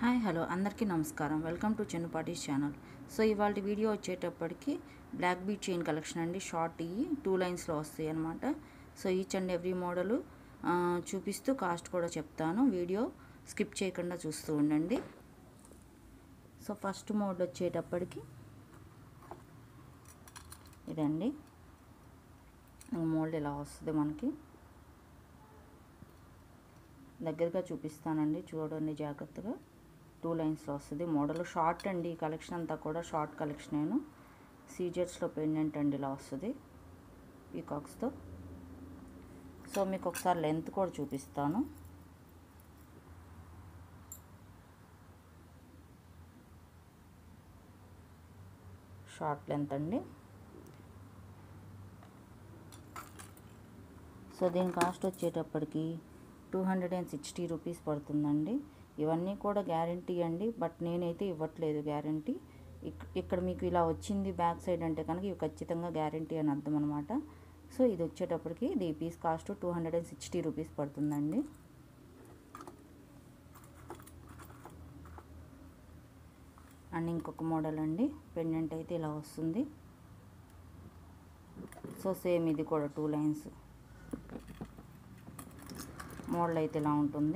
hi hello అందరికీ నమస్కారం welcome to Chennupati channel so ఇవాళ వీడియో వచ్చేటప్పటికి బ్లాక్ బీట్ చైన్ కలెక్షన్ అండి షార్ట్ ఇవి టూ లైన్స్లో వస్తాయి అనమాట so each and every model చూపిస్తూ కాస్ట్ కూడా చెప్తాను వీడియో స్కిప్ చేయకుండా చూస్తూ ఉండండి సో ఫస్ట్ మోడ్ వచ్చేటప్పటికి ఇదండి మోల్డ్ ఇలా వస్తుంది మనకి దగ్గరగా చూపిస్తానండి చూడండి జాగ్రత్తగా టూ లైన్స్లో వస్తుంది మోడల్ షార్ట్ అండి ఈ కలెక్షన్ అంతా కూడా షార్ట్ కలెక్షన్ నేను సీజర్స్లో పెండెంట్ అండి ఇలా వస్తుంది పీకాక్స్తో సో మీకు ఒకసారి లెంత్ కూడా చూపిస్తాను షార్ట్ లెంత్ అండి సో దీని కాస్ట్ వచ్చేటప్పటికి two hundred and sixty rupees పడుతుందండి ఇవన్నీ కూడా గ్యారంటీ అండి బట్ నేనైతే ఇవ్వట్లేదు గ్యారంటీ ఇక్కడ మీకు ఇలా వచ్చింది బ్యాక్ సైడ్ అంటే కనుక ఇవి ఖచ్చితంగా గ్యారంటీ అని అర్థం అనమాట సో ఇది వచ్చేటప్పటికి ఇది piece cost two hundred and sixty rupees పడుతుందండి అండ్ ఇంకొక మోడల్ అండి పెండెంట్ అయితే ఇలా వస్తుంది సో సేమ్ ఇది కూడా టూ లైన్స్ మోడల్ అయితే ఇలా ఉంటుంది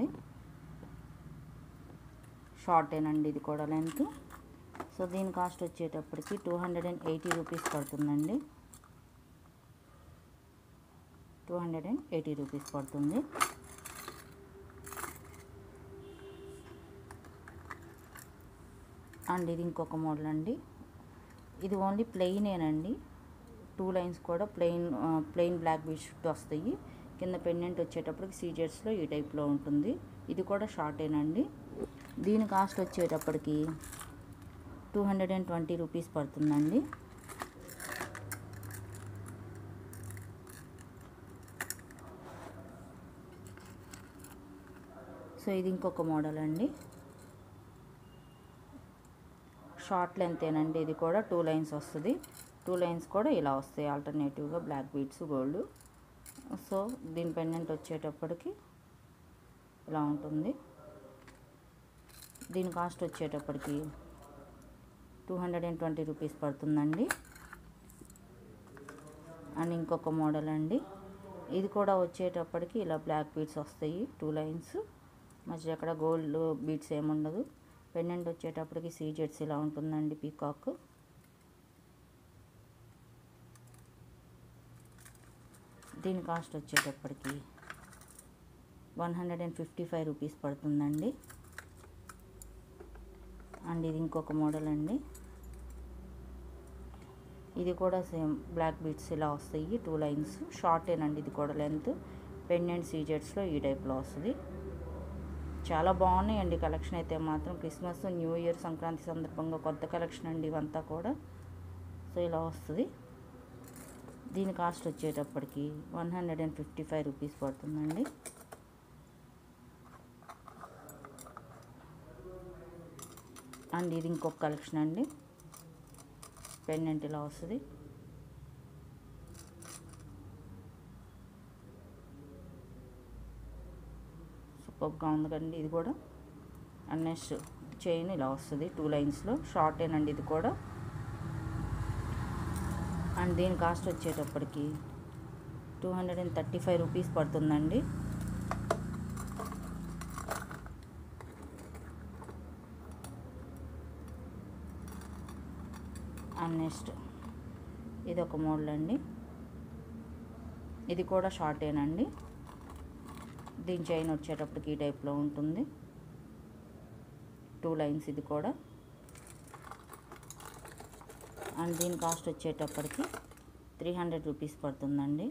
షార్టేనండి ఇది కూడా లెంత్ సో దీని కాస్ట్ వచ్చేటప్పటికి two hundred and eighty rupees పడుతుందండి two hundred and eighty rupees పడుతుంది అండ్ ఇది ఇంకొక మోడల్ అండి ఇది ఓన్లీ ప్లెయినేనండి టూ లైన్స్ కూడా ప్లెయిన్ ప్లెయిన్ బ్లాక్ బీచ్ వస్తాయి కింద పెండెంట్ వచ్చేటప్పటికి సీజర్స్లో ఈ టైప్లో ఉంటుంది ఇది కూడా షార్టేనండి దీని కాస్ట్ వచ్చేటప్పటికి two hundred and twenty rupees పడుతుందండి సో ఇది ఇంకొక మోడల్ అండి షార్ట్ లెంతేనండి ఇది కూడా టూ లైన్స్ వస్తుంది టూ లైన్స్ కూడా ఇలా వస్తాయి ఆల్టర్నేటివ్గా బ్లాక్ బీడ్స్ గోల్డ్ సో దీని పెండెంట్ వచ్చేటప్పటికి ఇలా ఉంటుంది దీని కాస్ట్ వచ్చేటప్పటికి two hundred and twenty rupees పడుతుందండి అండ్ ఇంకొక మోడల్ అండి ఇది కూడా వచ్చేటప్పటికి ఇలా బ్లాక్ బీడ్స్ వస్తాయి టూ లైన్స్ మధ్య అక్కడ గోల్డ్ బీడ్స్ ఏముండదు పెండెంట్ వచ్చేటప్పటికి సీజెట్స్ ఇలా ఉంటుందండి పీకాక్ దీని కాస్ట్ వచ్చేటప్పటికి one hundred and fifty five rupees పడుతుందండి అండ్ ఇది ఇంకొక మోడల్ అండి ఇది కూడా సేమ్ బ్లాక్ బీట్స్ ఇలా వస్తాయి టూ లైన్స్ షార్టేనండి ఇది కూడా లెంత్ పెండెంట్ సీజెట్స్లో ఈ టైప్లో వస్తుంది చాలా బాగున్నాయండి కలెక్షన్ అయితే మాత్రం క్రిస్మస్ న్యూ ఇయర్ సంక్రాంతి సందర్భంగా కొత్త కలెక్షన్ అండి ఇవంతా కూడా సో ఇలా వస్తుంది దీని కాస్ట్ వచ్చేటప్పటికి one hundred and fifty five rupees పడుతుందండి అండ్ ఇది ఇంకొక కలెక్షన్ అండి పెండెంట్ ఇలా వస్తుంది సూపర్గా ఉంది కదండి ఇది కూడా అండ్ నెక్స్ట్ చైన్ ఇలా వస్తుంది టూ లైన్స్లో షార్ట్ ఏనండి ఇది కూడా అండ్ దీని కాస్ట్ వచ్చేటప్పటికి two hundred and thirty five rupees పడుతుందండి అండ్ నెక్స్ట్ ఇది ఒక మోడల్ అండి ఇది కూడా షార్టేనండి దీని చైన్ వచ్చేటప్పటికి ఈ టైప్లో ఉంటుంది టూ లైన్స్ ఇది కూడా అండ్ దీని కాస్ట్ వచ్చేటప్పటికి త్రీ హండ్రెడ్ రూపీస్ పడుతుందండి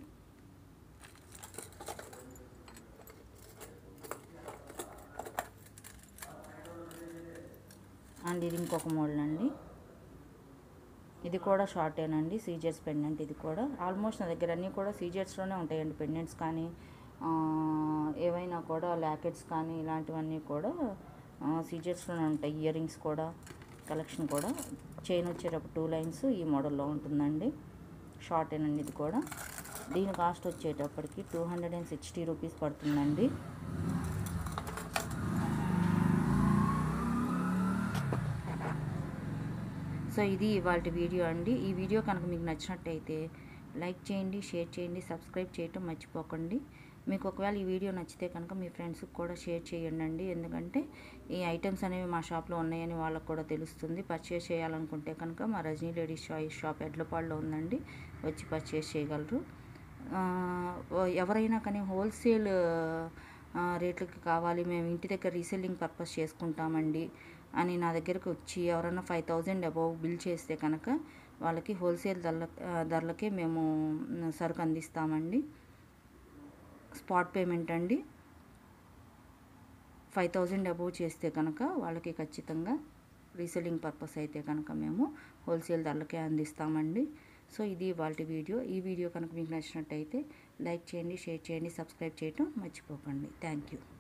అండ్ ఇది ఇంకొక మోడల్ అండి ఇది కూడా షార్టేనండి సీజర్స్ పెండెంట్ ఇది కూడా ఆల్మోస్ట్ నా దగ్గర అన్నీ కూడా సీజర్స్లోనే ఉంటాయండి పెండెంట్స్ కానీ ఏవైనా కూడా ల్యాకెట్స్ కానీ ఇలాంటివన్నీ కూడా సీజర్స్లోనే ఉంటాయి ఇయర్ రింగ్స్ కూడా కలెక్షన్ కూడా చైన్ వచ్చేటప్పుడు టూ లైన్స్ ఈ మోడల్లో ఉంటుందండి షార్టేనండి ఇది కూడా దీని కాస్ట్ వచ్చేటప్పటికి two hundred and sixty rupees పడుతుందండి సో ఇది ఇవాళ వీడియో అండి ఈ వీడియో కనుక మీకు నచ్చినట్టయితే లైక్ చేయండి షేర్ చేయండి సబ్స్క్రైబ్ చేయటం మర్చిపోకండి మీకు ఒకవేళ ఈ వీడియో నచ్చితే కనుక మీ ఫ్రెండ్స్కి కూడా షేర్ చేయండి అండి ఎందుకంటే ఈ ఐటమ్స్ అనేవి మా షాప్లో ఉన్నాయని వాళ్ళకు కూడా తెలుస్తుంది పర్చేస్ చేయాలనుకుంటే కనుక మా రజనీ లేడీస్ చాయిస్ షాప్ ఎడ్లపాడులో ఉందండి వచ్చి పర్చేస్ చేయగలరు ఆ, ఎవరైనా కానీ హోల్సేల్ ఆ, రేట్లకి కావాలి మేము ఇంటి దగ్గర రీసెల్లింగ్ పర్పస్ చేసుకుంటామండి అని నా దగ్గరకు వచ్చి ఎవరైనా ఫైవ్ థౌజండ్ అబౌవ్ బిల్ చేస్తే కనుక వాళ్ళకి హోల్సేల్ ధరల ఆ, ధరలకే మేము మ్, సరుకు అందిస్తామండి స్పాట్ పేమెంట్ అండి ఫైవ్ థౌజండ్ అబోవ్ చేస్తే కనుక వాళ్ళకి ఖచ్చితంగా రీసెల్లింగ్ పర్పస్ అయితే కనుక మేము హోల్సేల్ ధరలకే అందిస్తామండి సో ఇది వాళ్ళ వీడియో ఈ వీడియో కనుక మీకు నచ్చినట్టయితే లైక్ చేయండి షేర్ చేయండి సబ్స్క్రైబ్ చేయటం మర్చిపోకండి థ్యాంక్ యూ